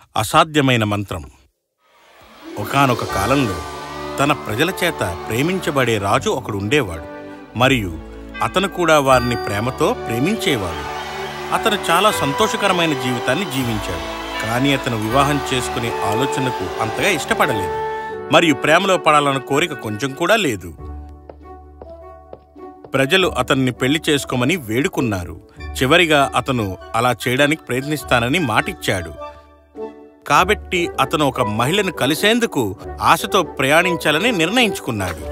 అసాధ్యమైన మంత్రం ఒకానొక కాలంలో తన ప్రజల చేత ప్రేమించబడే రాజు ఒకడు ఉండేవాడు మరియు అతను కూడా వారిని ప్రేమతో ప్రేమించేవాడు అతను చాలా సంతోషకరమైన జీవితాన్ని జీవించాడు కానీ అతను వివాహం చేసుకునే ఆలోచనకు అంతగా ఇష్టపడలేదు మరియు ప్రేమలో పడాలన్న కోరిక కొంచెం కూడా లేదు ప్రజలు అతన్ని పెళ్లి చేసుకోమని వేడుకున్నారు చివరిగా అతను అలా చేయడానికి ప్రయత్నిస్తానని మాటిచ్చాడు కాబట్టి అతను ఒక మహిళను కలిసేందుకు ఆశతో ప్రయాణించాలని నిర్ణయించుకున్నాడు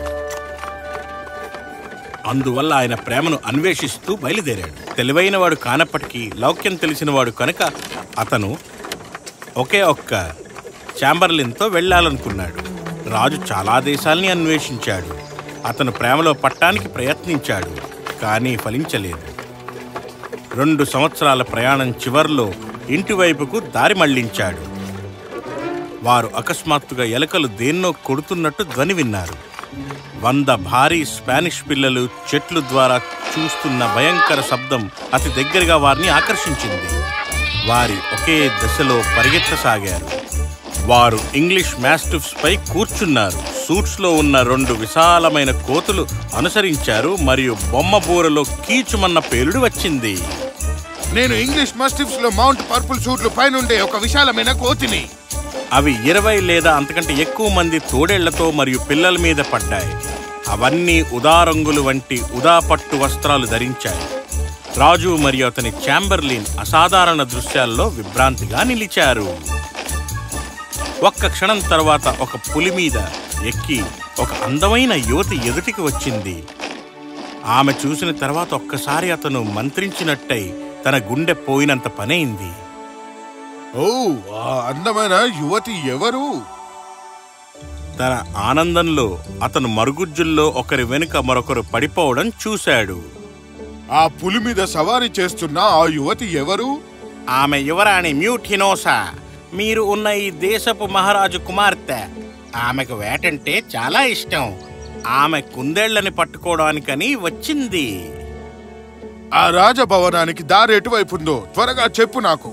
అందువల్ల ఆయన ప్రేమను అన్వేషిస్తూ బయలుదేరాడు తెలివైనవాడు కానప్పటికీ లౌక్యం తెలిసినవాడు కనుక అతను ఒకే ఒక్క చాంబర్లిన్తో వెళ్ళాలనుకున్నాడు రాజు చాలా దేశాల్ని అన్వేషించాడు అతను ప్రేమలో పట్టానికి ప్రయత్నించాడు కానీ ఫలించలేదు రెండు సంవత్సరాల ప్రయాణం చివర్లో ఇంటి వైపుకు దారి మళ్లించాడు వారు అకస్మాత్తుగా ఎలుకలు దేన్నో కొడుతున్నట్టు ధ్వని విన్నారు వంద భారీ స్పానిష్ పిల్లలు చెట్లు ద్వారా చూస్తున్న భయంకర శబ్దం అతి దగ్గరగా వారిని ఆకర్షించింది వారి ఒకే దశలో పరిగెత్తసాగారు వారు ఇంగ్లీష్ మాస్టిఫ్స్ పై కూర్చున్నారు సూట్స్ లో ఉన్న రెండు విశాలమైన కోతులు అనుసరించారు మరియు బొమ్మ బూరలో కీచుమన్న పేలుడు వచ్చింది నేను ఇంగ్లీష్ మస్టిఫ్స్ లో మౌంట్ పర్పుల్ సూట్లు పైనుండే ఒక విశాలమైన కోతిని అవి ఇరవై లేదా అంతకంటే ఎక్కువ మంది తోడేళ్లతో మరియు పిల్లల మీద పడ్డాయి అవన్నీ ఉదారంగులు వంటి ఉదా పట్టు వస్త్రాలు ధరించాయి రాజు మరియు అతని చాంబర్లిన్ అసాధారణ దృశ్యాల్లో విభ్రాంతిగా నిలిచారు ఒక్క క్షణం తర్వాత ఒక పులి మీద ఎక్కి ఒక అందమైన యువతి ఎదుటికి వచ్చింది ఆమె చూసిన తర్వాత ఒక్కసారి అతను మంత్రించినట్టయి తన గుండె పోయినంత పనైంది ఓ ఆ అందమైన యువతి ఎవరు తన ఆనందంలో అతను మరుగుజ్జుల్లో ఒకరి వెనుక మరొకరు పడిపోవడం చూశాడు ఆ పులి మీద సవారీ చేస్తున్న ఆ యువతి ఎవరు ఆమె యువరాణి మ్యూఠినోసా మీరు ఉన్న ఈ దేశపు మహారాజు కుమార్తె ఆమెకు వేటంటే చాలా ఇష్టం ఆమె కుందేళ్లని పట్టుకోవడానికని వచ్చింది ఆ రాజభవనానికి దారి ఎటువైపు ఉందో త్వరగా చెప్పు నాకు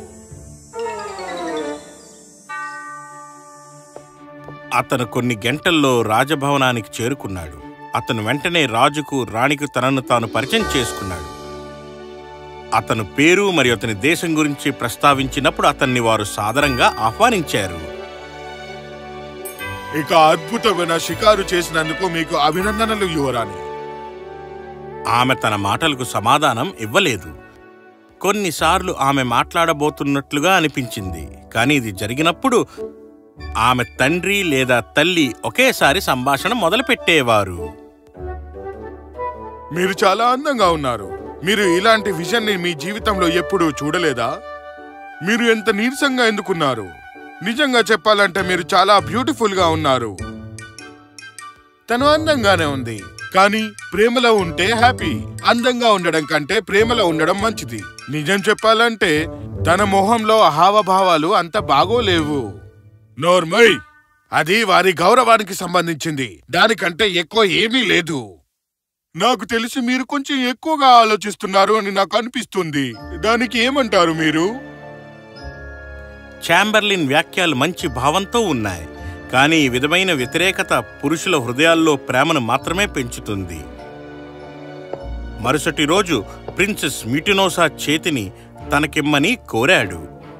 అతను కొన్ని గంటల్లో రాజభవనానికి చేరుకున్నాడు అతను వెంటనే రాజుకు రాణికి తనను తాను పరిచయం చేసుకున్నాడు అతను పేరు మరియు అతని దేశం గురించి ప్రస్తావించినప్పుడు అతన్ని వారు సాదరంగా ఆహ్వానించారు ఇక అద్భుతమైన షికారు చేసినందుకు మీకు అభినందనలు యువరాణి ఆమె తన మాటలకు సమాధానం ఇవ్వలేదు కొన్నిసార్లు ఆమె మాట్లాడబోతున్నట్లుగా అనిపించింది కానీ ఇది జరిగినప్పుడు ఆమె తండ్రి లేదా తల్లి ఒకేసారి సంభాషణ మొదలుపెట్టేవారు మీరు చాలా అందంగా ఉన్నారు మీరు ఇలాంటి విజన్ ని మీ జీవితంలో ఎప్పుడూ చూడలేదా మీరు ఎంత నీరసంగా ఎందుకున్నారు నిజంగా చెప్పాలంటే మీరు చాలా బ్యూటిఫుల్ గా ఉన్నారు తను అందంగానే ఉంది కానీ ప్రేమలో ఉంటే హ్యాపీ అందంగా ఉండడం కంటే ప్రేమలో ఉండడం మంచిది నిజం చెప్పాలంటే తన మొహంలో హావభావాలు అంత బాగోలేవు నోర్మై అది వారి గౌరవానికి సంబంధించింది దానికంటే ఎక్కువ ఏమీ లేదు నాకు తెలిసి మీరు కొంచెం ఎక్కువగా ఆలోచిస్తున్నారు అని నాకు అనిపిస్తుంది దానికి ఏమంటారు మీరు చాంబర్లిన్ వ్యాఖ్యలు మంచి భావంతో ఉన్నాయి కానీ ఈ విధమైన వ్యతిరేకత పురుషుల హృదయాల్లో ప్రేమను మాత్రమే పెంచుతుంది మరుసటి రోజు ప్రిన్సెస్ మ్యూటినోసా చేతిని తనకిమ్మని కోరాడు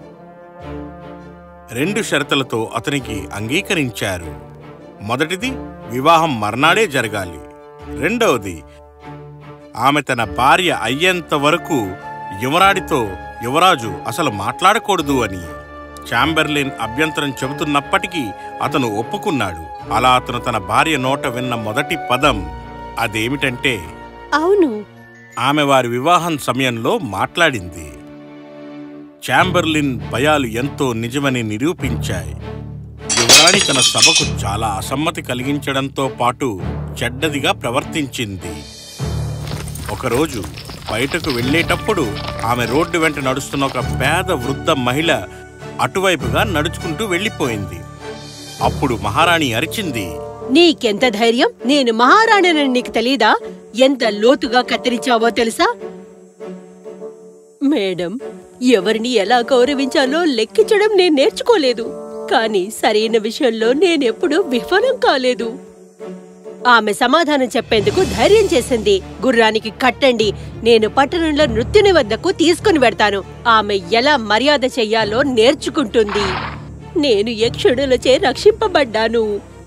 రెండు షరతులతో అతనికి అంగీకరించారు మొదటిది వివాహం మర్నాడే జరగాలి రెండవది ఆమె తన భార్య అయ్యేంత వరకు యువరాడితో యువరాజు అసలు మాట్లాడకూడదు అని చాంబెర్లిన్ అభ్యంతరం చెబుతున్నప్పటికీ అతను ఒప్పుకున్నాడు అలా అతను తన భార్య నోట విన్న మొదటి పదం అదేమిటంటే అవును ఆమె వారి వివాహం సమయంలో మాట్లాడింది చాంబర్లిన్ భయాలు ఎంతో నిజమని నిరూపించాయి యువరాణి తన సభకు చాలా అసమ్మతి కలిగించడంతో పాటు చెడ్డదిగా ప్రవర్తించింది ఒకరోజు బయటకు వెళ్ళేటప్పుడు ఆమె రోడ్డు వెంట నడుస్తున్న ఒక పేద వృద్ధ మహిళ అటువైపుగా నడుచుకుంటూ వెళ్ళిపోయింది అప్పుడు మహారాణి అరిచింది నీకెంత ధైర్యం నేను మహారాణినని నీకు తెలీదా ఎంత లోతుగా కత్తిరించావో తెలుసా మేడం ఎవరిని ఎలా గౌరవించాలో లెక్కించడం నేను నేర్చుకోలేదు కానీ సరైన విషయంలో నేనెప్పుడూ విఫలం కాలేదు ఆమె సమాధానం చెప్పేందుకు ధైర్యం చేసింది గుర్రానికి కట్టండి నేను పట్టణంలో నృత్యుని వద్దకు తీసుకుని వెడతాను ఆమె ఎలా మర్యాద చెయ్యాలో నేర్చుకుంటుంది నేను యక్షుడులచే రక్షింపబడ్డాను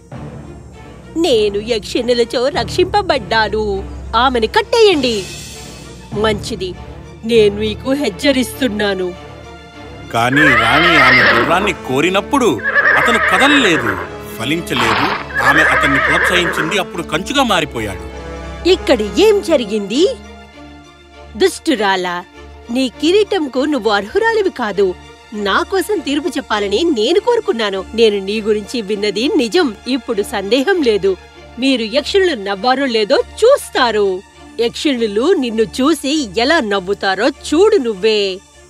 నేను యక్షిణులచో రక్షింపబడ్డాను ఆమెను కట్టేయండి మంచిది నేను మీకు హెచ్చరిస్తున్నాను కానీ రాణి ఆమె గుర్రాన్ని కోరినప్పుడు అతను కదలలేదు ఫలించలేదు ఆమె అతన్ని ప్రోత్సహించింది అప్పుడు కంచుగా మారిపోయాడు ఇక్కడ ఏం జరిగింది దుష్టురాలా నీ కిరీటంకు నువ్వు అర్హురాలివి కాదు నా కోసం తీర్పు చెప్పాలని నేను కోరుకున్నాను నేను నీ గురించి విన్నది నిజం ఇప్పుడు సందేహం లేదు మీరు యక్షులు నవ్వారో లేదో చూస్తారు యక్షులు నిన్ను చూసి ఎలా నవ్వుతారో చూడు నువ్వే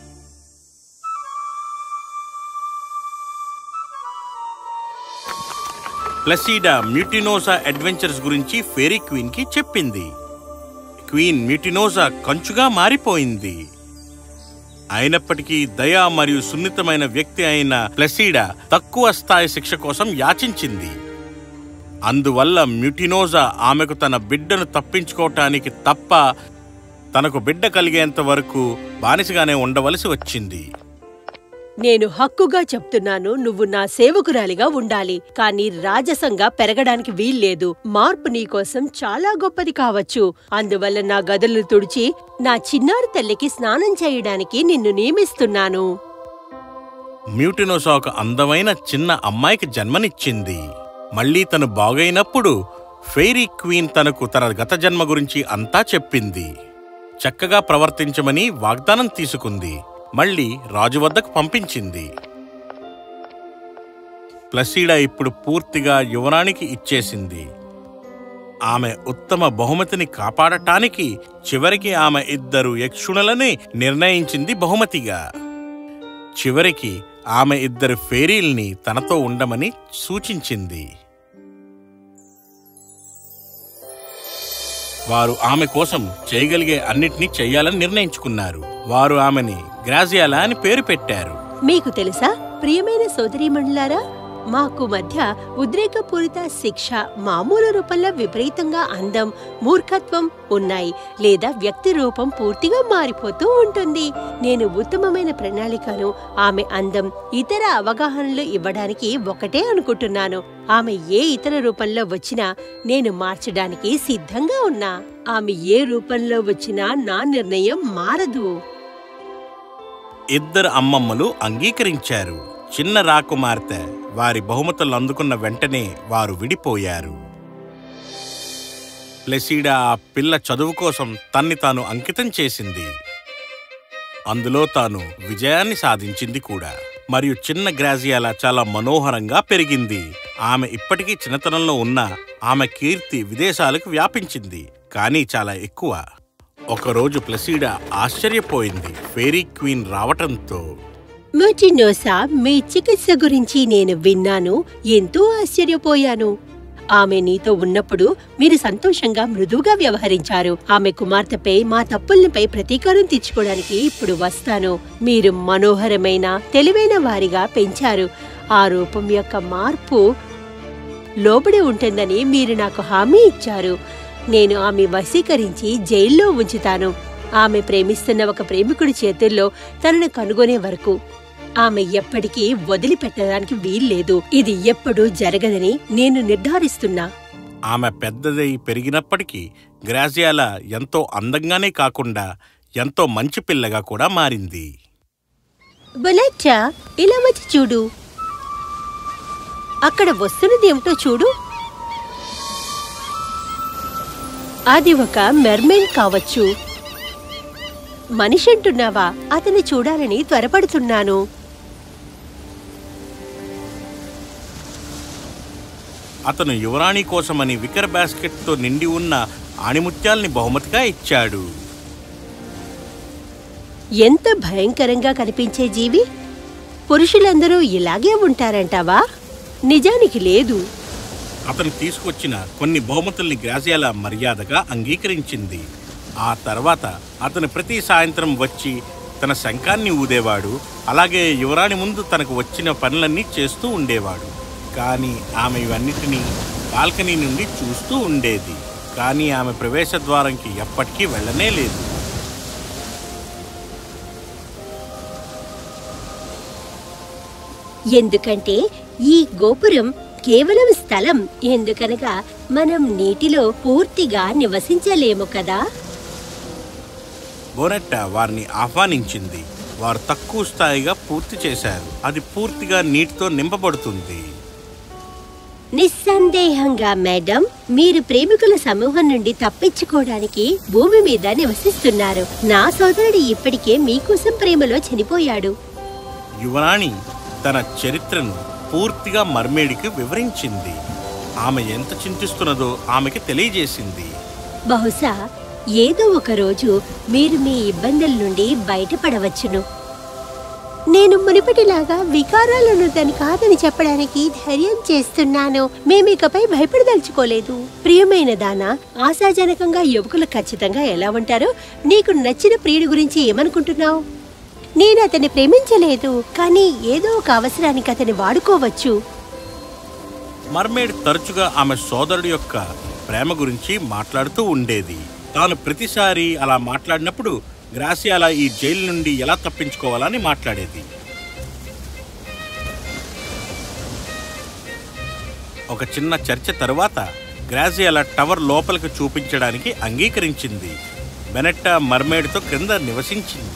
ప్లసీడా మ్యూటినోసా అడ్వెంచర్స్ గురించి ఫేరీ క్వీన్ కి చెప్పింది క్వీన్ మ్యూటినోసా కంచుగా మారిపోయింది అయినప్పటికీ దయా మరియు సున్నితమైన వ్యక్తి అయిన ప్లసీడా తక్కువ స్థాయి శిక్ష కోసం యాచించింది అందువల్ల మ్యూటినోజా ఆమెకు తన బిడ్డను తప్పించుకోవటానికి తప్ప తనకు బిడ్డ కలిగేంత వరకు బానిసగానే ఉండవలసి వచ్చింది నేను హక్కుగా చెప్తున్నాను నువ్వు నా సేవకురాలిగా ఉండాలి కానీ రాజసంగా పెరగడానికి వీల్లేదు మార్పు నీకోసం చాలా గొప్పది కావచ్చు అందువల్ల నా గదులు తుడిచి నా చిన్నారి తల్లికి స్నానం చేయడానికి నిన్ను నియమిస్తున్నాను మ్యూటినోసా ఒక అందమైన చిన్న అమ్మాయికి జన్మనిచ్చింది మళ్ళీ తను బాగైనప్పుడు ఫెయిరీ క్వీన్ తనకు తన గత జన్మ గురించి అంతా చెప్పింది చక్కగా ప్రవర్తించమని వాగ్దానం తీసుకుంది మళ్ళీ రాజు వద్దకు పంపించింది ప్లసీడా ఇప్పుడు పూర్తిగా యువరానికి ఇచ్చేసింది ఆమె ఉత్తమ బహుమతిని కాపాడటానికి చివరికి ఆమె ఇద్దరు యక్షుణులని నిర్ణయించింది బహుమతిగా చివరికి ఆమె ఇద్దరు ఫేరీల్ని తనతో ఉండమని సూచించింది వారు ఆమె కోసం చేయగలిగే అన్నిటినీ చెయ్యాలని నిర్ణయించుకున్నారు వారు ఆమెని గ్రాజియాలా అని పేరు పెట్టారు మీకు తెలుసా ప్రియమైన సోదరీమణులారా మాకు మధ్య ఉద్రేకపూరిత శిక్ష మామూలు రూపంలో విపరీతంగా అందం మూర్ఖత్వం ఉన్నాయి లేదా వ్యక్తి రూపం పూర్తిగా మారిపోతూ ఉంటుంది నేను ఉత్తమమైన ప్రణాళికను ఆమె అందం ఇతర అవగాహనలు ఇవ్వడానికి ఒకటే అనుకుంటున్నాను ఆమె ఏ ఇతర రూపంలో వచ్చినా నేను మార్చడానికి సిద్ధంగా ఉన్నా ఆమె ఏ రూపంలో వచ్చినా నా నిర్ణయం మారదు ఇద్దరు అమ్మమ్మలు అంగీకరించారు చిన్న రాకుమార్తె వారి బహుమతులు అందుకున్న వెంటనే వారు విడిపోయారు ప్లెసీడా ఆ పిల్ల చదువు కోసం తన్ని తాను అంకితం చేసింది అందులో తాను విజయాన్ని సాధించింది కూడా మరియు చిన్న గ్రాజియాల చాలా మనోహరంగా పెరిగింది ఆమె ఇప్పటికీ చిన్నతనంలో ఉన్న ఆమె కీర్తి విదేశాలకు వ్యాపించింది కానీ చాలా ఎక్కువ ఒకరోజు ప్లసీడా ఆశ్చర్యపోయింది ఫేరీ క్వీన్ రావటంతో ముటినోసా మీ చికిత్స గురించి నేను విన్నాను ఎంతో ఆశ్చర్యపోయాను ఆమె నీతో ఉన్నప్పుడు మీరు సంతోషంగా మృదువుగా వ్యవహరించారు ఆమె కుమార్తెపై మా తప్పులపై ప్రతీకారం తీర్చుకోవడానికి ఇప్పుడు వస్తాను మీరు మనోహరమైన తెలివైన వారిగా పెంచారు ఆ రూపం యొక్క మార్పు లోబడి ఉంటుందని మీరు నాకు హామీ ఇచ్చారు నేను ఆమె వశీకరించి జైల్లో ఉంచుతాను ఆమె ప్రేమిస్తున్న ఒక ప్రేమికుడి చేతుల్లో తనను కనుగొనే వరకు ఆమె ఎప్పటికీ వదిలిపెట్టడానికి వీల్లేదు ఇది ఎప్పుడూ జరగదని నేను నిర్ధారిస్తున్నా ఆమె పెద్దదై పెరిగినప్పటికీ గ్రాజియాల ఎంతో అందంగానే కాకుండా ఎంతో మంచి పిల్లగా కూడా మారింది బులెచ్చా ఇలా వచ్చి చూడు అక్కడ వస్తున్నది ఏమిటో చూడు అది ఒక మెర్మెన్ కావచ్చు మనిషి అంటున్నావా అతన్ని చూడాలని త్వరపడుతున్నాను అతను యువరాణి కోసమని వికర్ బాస్కెట్తో నిండి ఉన్న ఆణిముత్యాల్ని బహుమతిగా ఇచ్చాడు ఎంత భయంకరంగా కనిపించే జీవి పురుషులందరూ ఇలాగే ఉంటారంటావా నిజానికి లేదు అతను తీసుకొచ్చిన కొన్ని బహుమతుల్ని గ్రాజియాల మర్యాదగా అంగీకరించింది ఆ తర్వాత అతను ప్రతి సాయంత్రం వచ్చి తన శంఖాన్ని ఊదేవాడు అలాగే యువరాణి ముందు తనకు వచ్చిన పనులన్నీ చేస్తూ ఉండేవాడు కానీ ఆమె ఇవన్నిటినీ బాల్కనీ నుండి చూస్తూ ఉండేది కానీ ఆమె ప్రవేశ ద్వారంకి ఎప్పటికీ వెళ్ళనే లేదు ఎందుకంటే ఈ గోపురం కేవలం స్థలం ఎందుకనగా మనం నీటిలో పూర్తిగా నివసించలేము కదా బోనెట్ట వారిని ఆహ్వానించింది వారు తక్కువ స్థాయిగా పూర్తి చేశారు అది పూర్తిగా నీటితో నింపబడుతుంది నిస్సందేహంగా మేడం మీరు ప్రేమికుల సమూహం నుండి తప్పించుకోవడానికి భూమి మీద నివసిస్తున్నారు నా సోదరుడు ఇప్పటికే మీకోసం ప్రేమలో చనిపోయాడు యువరాణి తన చరిత్రను పూర్తిగా మర్మేడికి వివరించింది ఆమె ఎంత చింతిస్తున్నదో ఆమెకి తెలియజేసింది బహుశా ఏదో ఒక రోజు మీరు మీ ఇబ్బందుల నుండి బయటపడవచ్చును నేను మునిపటిలాగా వికారాలను దాని కాదని చెప్పడానికి ధైర్యం చేస్తున్నాను మేమికపై భయపడదలుచుకోలేదు ప్రియమైన దానా ఆశాజనకంగా యువకులు ఖచ్చితంగా ఎలా ఉంటారో నీకు నచ్చిన ప్రియుడి గురించి ఏమనుకుంటున్నావు నేను అతన్ని ప్రేమించలేదు కానీ ఏదో ఒక అవసరానికి అతన్ని వాడుకోవచ్చు మర్మేడ్ తరచుగా ఆమె సోదరుడి యొక్క ప్రేమ గురించి మాట్లాడుతూ ఉండేది తాను ప్రతిసారి అలా మాట్లాడినప్పుడు గ్రాసియాలా ఈ జైలు నుండి ఎలా తప్పించుకోవాలని మాట్లాడేది ఒక చిన్న చర్చ తరువాత గ్రాసియాలా టవర్ లోపలికి చూపించడానికి అంగీకరించింది బెనెట్టా మర్మేడ్తో క్రింద నివసించింది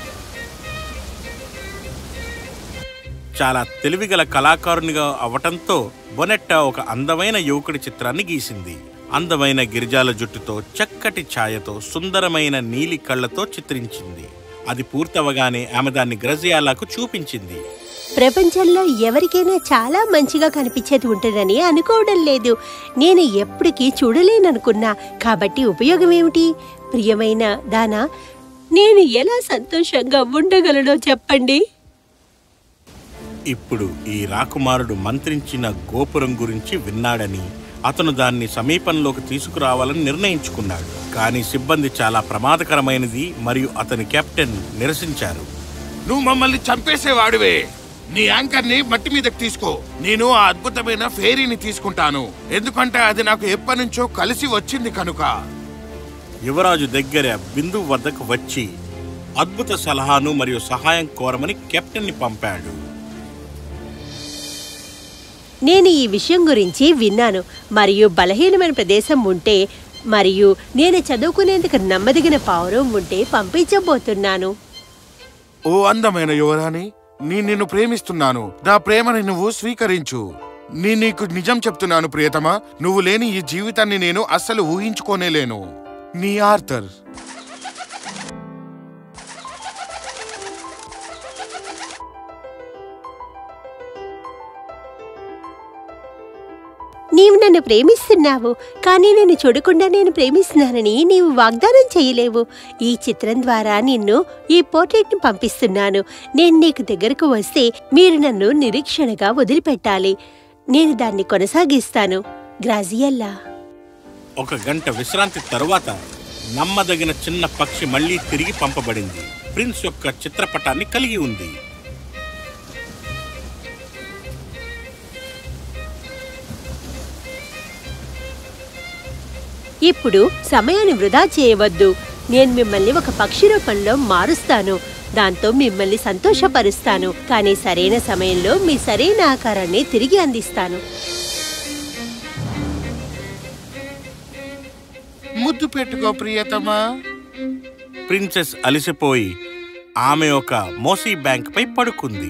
చాలా తెలివిగల కళాకారునిగా అవటంతో బొనెట్టా ఒక అందమైన యువకుడి చిత్రాన్ని గీసింది అందమైన గిరిజాల జుట్టుతో చక్కటి ఛాయతో సుందరమైన నీలి కళ్ళతో చిత్రించింది అది పూర్తవగానే ఆమె దాన్ని గ్రజియాలాకు చూపించింది ప్రపంచంలో ఎవరికైనా చాలా మంచిగా కనిపించేది ఉంటుందని అనుకోవడం లేదు నేను ఎప్పటికీ చూడలేననుకున్నా కాబట్టి ఉపయోగం ఏమిటి ప్రియమైన దానా నేను ఎలా సంతోషంగా ఉండగలనో చెప్పండి ఇప్పుడు ఈ రాకుమారుడు మంత్రించిన గోపురం గురించి విన్నాడని అతను దాన్ని సమీపంలోకి తీసుకురావాలని నిర్ణయించుకున్నాడు కానీ సిబ్బంది చాలా ప్రమాదకరమైనది మరియు అతని కెప్టెన్ నిరసించారు నువ్వు మమ్మల్ని చంపేసేవాడివే నీ యాంకర్ ని మట్టి మీదకి తీసుకో నేను ఆ అద్భుతమైన ఫేరీని తీసుకుంటాను ఎందుకంటే అది నాకు ఎప్పటి నుంచో కలిసి వచ్చింది కనుక యువరాజు దగ్గర బిందు వద్దకు వచ్చి అద్భుత సలహాను మరియు సహాయం కోరమని కెప్టెన్ని పంపాడు నేను ఈ విషయం గురించి విన్నాను మరియు బలహీనమైన ప్రదేశం ఉంటే మరియు నేను చదువుకునేందుకు నమ్మదగిన పావురం ఉంటే పంపించబోతున్నాను ఓ అందమైన యువరాణి నేను నిన్ను ప్రేమిస్తున్నాను నా ప్రేమని నువ్వు స్వీకరించు నేను నీకు నిజం చెప్తున్నాను ప్రియతమా నువ్వు లేని ఈ జీవితాన్ని నేను అస్సలు ఊహించుకోనేలేను నీ ఆర్థర్ నీవు నన్ను ప్రేమిస్తున్నావు కానీ నేను చూడకుండా నేను ప్రేమిస్తున్నానని నీవు వాగ్దానం చేయలేవు ఈ చిత్రం ద్వారా నిన్ను ఈ పోర్ట్రేట్ని పంపిస్తున్నాను నేను నీకు దగ్గరకు వస్తే మీరు నన్ను నిరీక్షణగా వదిలిపెట్టాలి నేను దాన్ని కొనసాగిస్తాను గ్రాజియల్లా ఒక గంట విశ్రాంతి తరువాత నమ్మదగిన చిన్న పక్షి మళ్ళీ తిరిగి పంపబడింది ప్రిన్స్ యొక్క చిత్రపటాన్ని కలిగి ఉంది ఇప్పుడు సమయాన్ని వృధా చేయవద్దు నేను మిమ్మల్ని ఒక పక్షి రూపంలో మారుస్తాను దాంతో మిమ్మల్ని సంతోషపరుస్తాను కానీ సరైన సమయంలో మీ సరైన ఆకారాన్ని తిరిగి అందిస్తాను ముద్దు పెట్టుకో ప్రియతమా ప్రిన్సెస్ అలిసిపోయి ఆమె ఒక మోసీ బ్యాంక్ పై పడుకుంది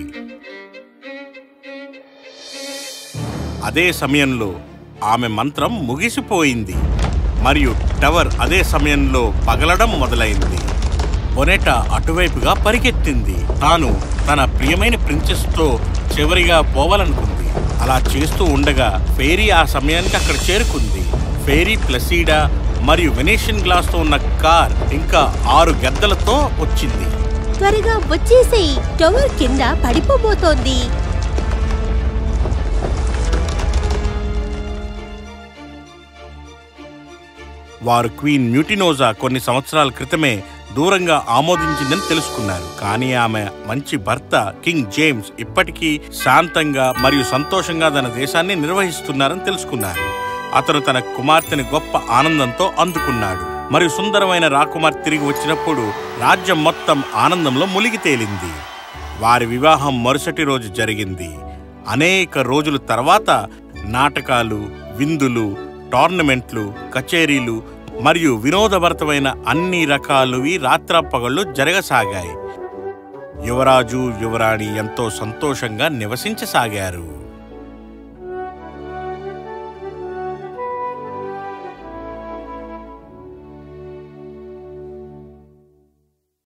అదే సమయంలో ఆమె మంత్రం ముగిసిపోయింది మరియు టవర్ అదే సమయంలో పగలడం మొదలైంది బొనెటా అటువైపుగా పరిగెత్తింది తాను తన ప్రియమైన ప్రిన్సెస్తో చివరిగా పోవాలనుకుంది అలా చేస్తూ ఉండగా ఫేరీ ఆ సమయానికి అక్కడ చేరుకుంది ఫేరీ ప్లసీడా మరియు వెనేషియన్ గ్లాస్తో ఉన్న కార్ ఇంకా ఆరు గద్దలతో వచ్చింది త్వరగా వచ్చేసేయి టవర్ కింద పడిపోబోతోంది వారు క్వీన్ మ్యూటినోజా కొన్ని సంవత్సరాల క్రితమే దూరంగా ఆమోదించిందని తెలుసుకున్నారు కానీ ఆమె మంచి భర్త కింగ్ జేమ్స్ ఇప్పటికీ శాంతంగా మరియు సంతోషంగా తన దేశాన్ని నిర్వహిస్తున్నారని తెలుసుకున్నారు అతను తన కుమార్తెని గొప్ప ఆనందంతో అందుకున్నాడు మరియు సుందరమైన రాకుమార్ తిరిగి వచ్చినప్పుడు రాజ్యం మొత్తం ఆనందంలో మునిగి తేలింది వారి వివాహం మరుసటి రోజు జరిగింది అనేక రోజుల తర్వాత నాటకాలు విందులు టోర్నమెంట్లు కచేరీలు మరియు వినోదభరితమైన అన్ని రకాలువి రాత్రాపగళ్ళు జరగసాగాయి యువరాజు యువరాణి ఎంతో సంతోషంగా నివసించసాగారు